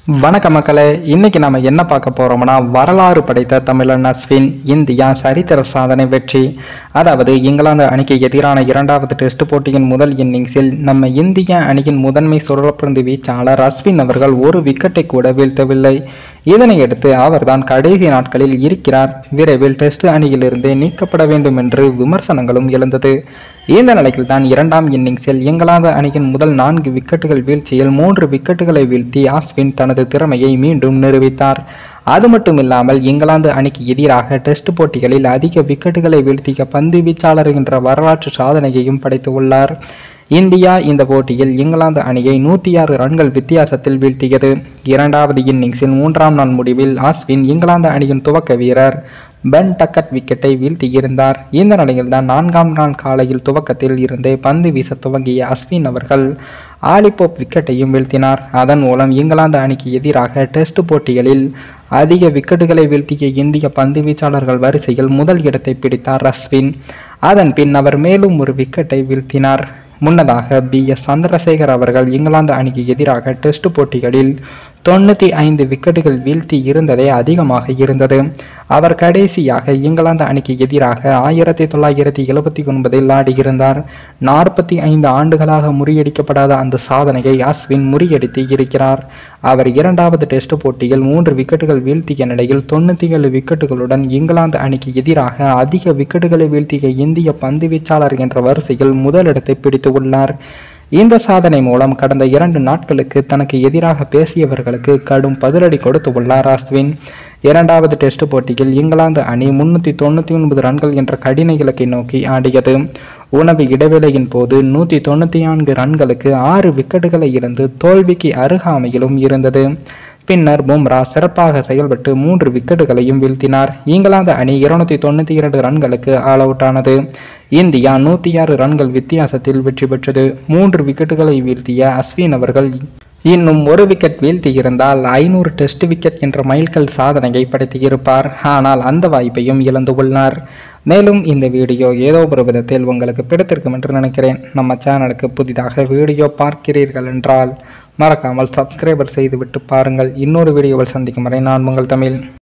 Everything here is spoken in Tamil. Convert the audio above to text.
வணக்க மக்களே இன்னைக்கு நம்ம என்ன பார்க்க போறோம்னா வரலாறு படைத்த தமிழன் அஸ்வின் இந்தியா சரித்திர சாதனை வெற்றி அதாவது இங்கிலாந்து அணிக்கு எதிரான இரண்டாவது டெஸ்ட் போட்டியின் முதல் இன்னிங்ஸில் நம்ம இந்திய அணியின் முதன்மை சுழற்பந்து வீச்சாளர் அஸ்வின் அவர்கள் ஒரு விக்கெட்டை கூட வீழ்த்தவில்லை இதனையடுத்து அவர்தான் கடைசி நாட்களில் இருக்கிறார் விரைவில் டெஸ்ட் அணியிலிருந்து நீக்கப்பட வேண்டும் என்று விமர்சனங்களும் எழுந்தது இந்த நிலையில் தான் இரண்டாம் இன்னிங்ஸில் இங்கிலாந்து அணியின் முதல் நான்கு விக்கெட்டுகள் வீழ்ச்சியில் மூன்று விக்கெட்டுகளை வீழ்த்தி ஆஸ்வின் தனது திறமையை மீண்டும் நிரூபித்தார் அது மட்டும் இல்லாமல் இங்கிலாந்து அணிக்கு எதிராக டெஸ்ட் போட்டிகளில் அதிக விக்கெட்டுகளை வீழ்த்திய பந்து வீச்சாளர் என்ற வரலாற்று சாதனையையும் படைத்துள்ளார் இந்தியா இந்த போட்டியில் இங்கிலாந்து அணியை நூற்றி ஆறு ரன்கள் வித்தியாசத்தில் வீழ்த்தியது இரண்டாவது இன்னிங்ஸில் மூன்றாம் நாள் முடிவில் ஆஸ்வின் இங்கிலாந்து அணியின் துவக்க வீரர் பென் டக்கட் விக்கெட்டை வீழ்த்தியிருந்தார் இந்த நிலையில் தான் நான்காம் நாள் காலையில் துவக்கத்தில் இருந்தே பந்து வீச துவங்கிய அஸ்வின் அவர்கள் ஆலிபோப் விக்கெட்டையும் வீழ்த்தினார் அதன் மூலம் இங்கிலாந்து அணிக்கு எதிராக டெஸ்ட் போட்டிகளில் அதிக விக்கெட்டுகளை வீழ்த்திய இந்திய பந்து வீச்சாளர்கள் வரிசையில் முதல் இடத்தை பிடித்தார் அஸ்வின் அதன் பின் அவர் மேலும் ஒரு விக்கெட்டை வீழ்த்தினார் முன்னதாக பி எஸ் சந்திரசேகர் அவர்கள் இங்கிலாந்து அணிக்கு எதிராக டெஸ்ட் போட்டிகளில் தொண்ணூற்றி ஐந்து விக்கெட்டுகள் வீழ்த்தி இருந்ததே அதிகமாக இருந்தது அவர் கடைசியாக இங்கிலாந்து அணிக்கு எதிராக ஆயிரத்தி தொள்ளாயிரத்தி எழுபத்தி ஒன்பதில் ஆடியிருந்தார் நாற்பத்தி ஐந்து ஆண்டுகளாக முறியடிக்கப்படாத அந்த சாதனையை அஸ்வின் முறியடித்து இருக்கிறார் அவர் இரண்டாவது டெஸ்ட் போட்டியில் மூன்று விக்கெட்டுகள் வீழ்த்திய நிலையில் தொண்ணூற்றி ஏழு விக்கெட்டுகளுடன் இங்கிலாந்து அணிக்கு எதிராக அதிக விக்கெட்டுகளை வீழ்த்திய இந்திய பந்து வீச்சாளர் என்ற வரிசையில் முதலிடத்தை பிடித்து உள்ளார் இந்த சாதனை மூலம் கடந்த இரண்டு நாட்களுக்கு தனக்கு எதிராக பேசியவர்களுக்கு கடும் பதிலடி கொடுத்து உள்ளார் அஸ்வின் இரண்டாவது டெஸ்ட் போட்டியில் இங்கிலாந்து அணி முன்னூற்றி தொண்ணூற்றி ஒன்பது ரன்கள் என்ற கடின இலக்கை நோக்கி ஆடியது உணவு இடைவேளையின் போது நூற்றி தொண்ணூற்றி நான்கு ரன்களுக்கு ஆறு விக்கெட்டுகளை இழந்து தோல்விக்கு அருகாமையிலும் இருந்தது பின்னர் பும்ரா சிறப்பாக செயல்பட்டு மூன்று விக்கெட்டுகளையும் வீழ்த்தினார் இங்கிலாந்து அணி இருநூத்தி தொண்ணூத்தி இரண்டு ரன்களுக்கு ஆல் அவுட் ஆனது இந்தியா நூத்தி ஆறு ரன்கள் வித்தியாசத்தில் வெற்றி பெற்றது மூன்று விக்கெட்டுகளை வீழ்த்திய அஸ்வின் அவர்கள் இன்னும் ஒரு விக்கெட் வீழ்த்தியிருந்தால் ஐநூறு டெஸ்ட் விக்கெட் என்ற மைல்கல் சாதனையை படைத்திருப்பார் ஆனால் அந்த வாய்ப்பையும் இழந்து உள்ளார் மேலும் இந்த வீடியோ ஏதோ ஒரு விதத்தில் உங்களுக்கு பிடித்திருக்கும் என்று நினைக்கிறேன் நம்ம சேனலுக்கு புதிதாக வீடியோ பார்க்கிறீர்கள் என்றால் மறக்காமல் சப்ஸ்கிரைபர் செய்துவிட்டு பாருங்கள் இன்னொரு வீடியோவில் சந்திக்கும் வரை நான் உங்கள் தமிழ்